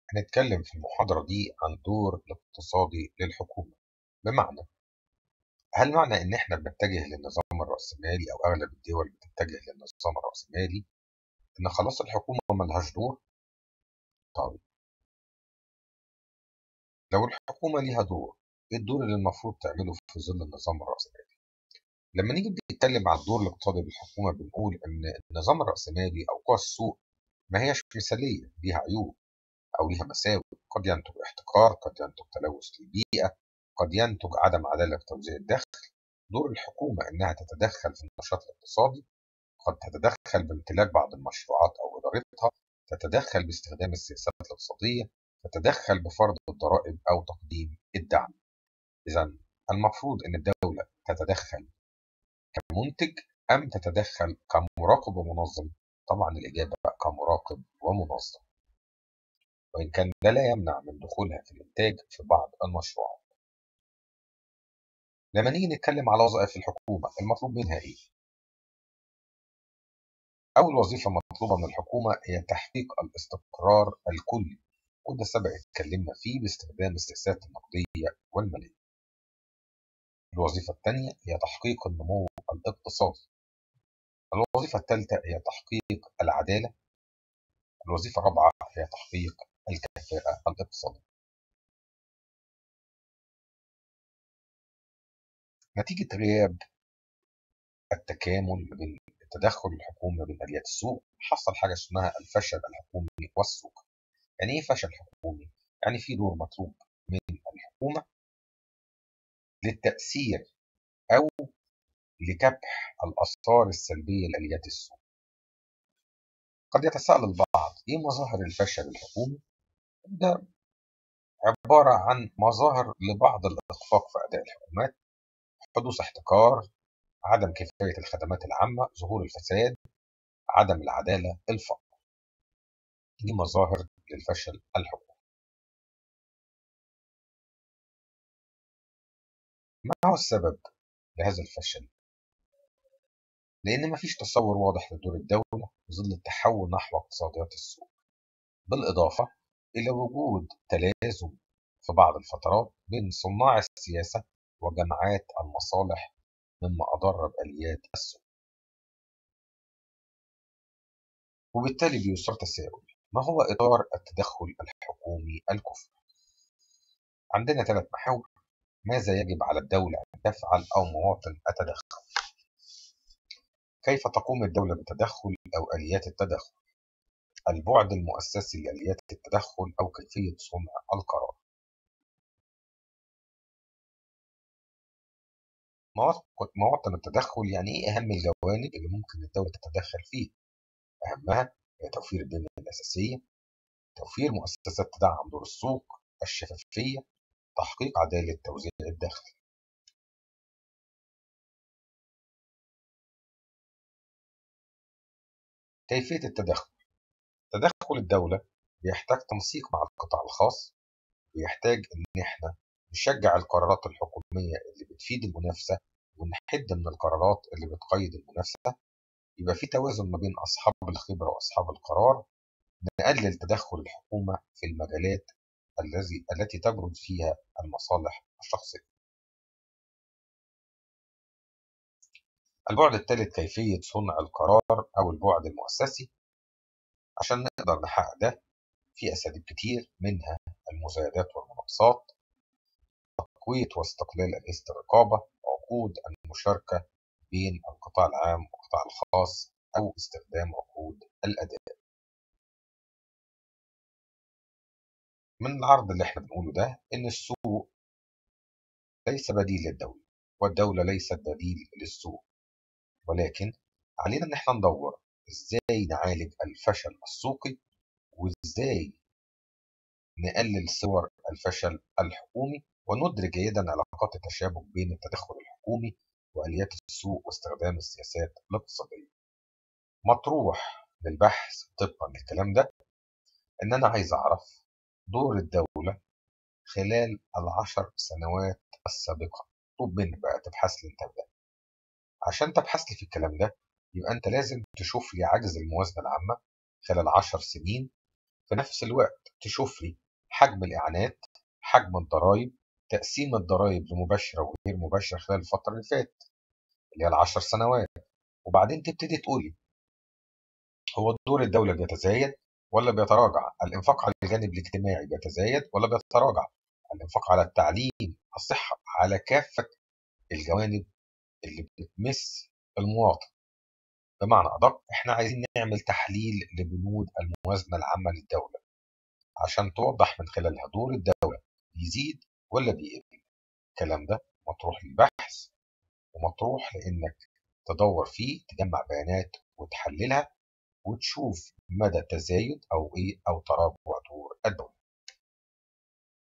هنتكلم في المحاضرة دي عن دور الاقتصادي للحكومة بمعنى هل معنى إن إحنا بنتجه للنظام الرأسمالي أو أغلب الدول بتتجه للنظام الرأسمالي إن خلاص الحكومة ملهاش دور؟ طيب لو الحكومة ليها دور إيه الدور اللي المفروض تعمله في ظل النظام الرأسمالي؟ لما نيجي نتكلم عن الدور الاقتصادي للحكومة بنقول إن النظام الرأسمالي أو قوى السوق ما هيش مثالية ليها عيوب أو ليها مساوئ قد ينتج احتكار قد ينتج تلوث للبيئة قد ينتج عدم عدالة في توزيع الدخل دور الحكومة إنها تتدخل في النشاط الاقتصادي قد تتدخل بامتلاك بعض المشروعات أو إدارتها تتدخل باستخدام السياسات الاقتصادية تتدخل بفرض الضرائب أو تقديم الدعم إذا المفروض أن الدولة تتدخل كمنتج أم تتدخل كمراقب ومنظم طبعا الإجابة كمراقب ومنظم وإن كان ده لا يمنع من دخولها في الإنتاج في بعض المشروعات لما نيجي نتكلم على وظائف الحكومة المطلوب منها إيه؟ أول وظيفة مطلوبة من الحكومة هي تحقيق الاستقرار الكلي وده سبق اتكلمنا فيه باستخدام السياسات النقدية والمالية الوظيفة الثانية هي تحقيق النمو الاقتصادي الوظيفة الثالثة هي تحقيق العدالة الوظيفة الرابعة هي تحقيق الكفاءة الاقتصادية نتيجة غياب التكامل بين التدخل الحكومي بين آليات السوق حصل حاجة اسمها الفشل الحكومي والسوق يعني ايه فشل حكومي؟ يعني في دور مطلوب من الحكومة للتأثير أو لكبح الآثار السلبية لآليات السوق قد يتساءل البعض ايه مظاهر الفشل الحكومي؟ ده عبارة عن مظاهر لبعض الإخفاق في أداء الحكومات حدوث احتكار عدم كفاية الخدمات العامة ظهور الفساد عدم العدالة الفقر دي مظاهر للفشل الحكومي ما هو السبب لهذا الفشل؟ لأن مفيش تصور واضح لدور الدولة في ظل التحول نحو اقتصاديات السوق بالإضافة إلى وجود تلازم في بعض الفترات بين صناع السياسة وجماعات المصالح مما أضر بآليات السوق وبالتالي بيصير تساؤل ما هو إطار التدخل الحكومي الكفر؟ عندنا ثلاث محاور ماذا يجب على الدولة أن تفعل أو مواطن التدخل كيف تقوم الدولة بالتدخل أو آليات التدخل البعد المؤسسي لآليات التدخل أو كيفية صنع القرار مواطن التدخل يعني إيه أهم الجوانب اللي ممكن الدولة تتدخل فيه أهمها هي توفير البنية الأساسية توفير مؤسسات تدعم دور السوق الشفافية تحقيق عدالة توزيع الدخل كيفية التدخل تدخل الدولة بيحتاج تنسيق مع القطاع الخاص بيحتاج إن إحنا نشجع القرارات الحكومية اللي بتفيد المنافسة ونحد من القرارات اللي بتقيد المنافسة يبقى في توازن ما بين أصحاب الخبرة وأصحاب القرار نقلل تدخل الحكومة في المجالات الذي التي تبرز فيها المصالح الشخصية البعد الثالث كيفية صنع القرار أو البعد المؤسسي عشان نقدر نحقق ده في أساليب كتير منها المزايدات والمناقصات تقوية واستقلال أجهزة الرقابة عقود المشاركة بين القطاع العام والقطاع الخاص أو استخدام عقود الأداء من العرض اللي احنا بنقوله ده إن السوق ليس بديل للدولة والدولة ليست بديل للسوق ولكن علينا إن احنا ندور إزاي نعالج الفشل السوقي وإزاي نقلل صور الفشل الحكومي وندرك جيدا علاقات التشابك بين التدخل الحكومي وآليات السوق واستخدام السياسات الاقتصادية مطروح للبحث طبقا للكلام ده إن أنا عايز أعرف دور الدولة خلال العشر سنوات السابقة طب منك بقى تبحث لي انت ده عشان تبحث لي في الكلام ده يبقى انت لازم تشوف لي عجز الموازنة العامة خلال عشر سنين في نفس الوقت تشوف لي حجم الإعانات حجم الضرائب تقسيم الضرائب لمباشرة وغير مباشرة خلال الفترة اللي فاتت اللي هي العشر سنوات وبعدين تبتدي تقولي هو دور الدولة بيتزايد ولا بيتراجع الإنفاق على الجانب الاجتماعي بيتزايد ولا بيتراجع الإنفاق على التعليم الصحة على كافة الجوانب اللي بتمس المواطن بمعنى أدق إحنا عايزين نعمل تحليل لبنود الموازنة العامة للدولة عشان توضح من خلالها دور الدولة بيزيد ولا بيقل الكلام ده مطروح للبحث ومطروح لإنك تدور فيه تجمع بيانات وتحللها وتشوف مدى تزايد أو إيه أو تراجع دور الدولة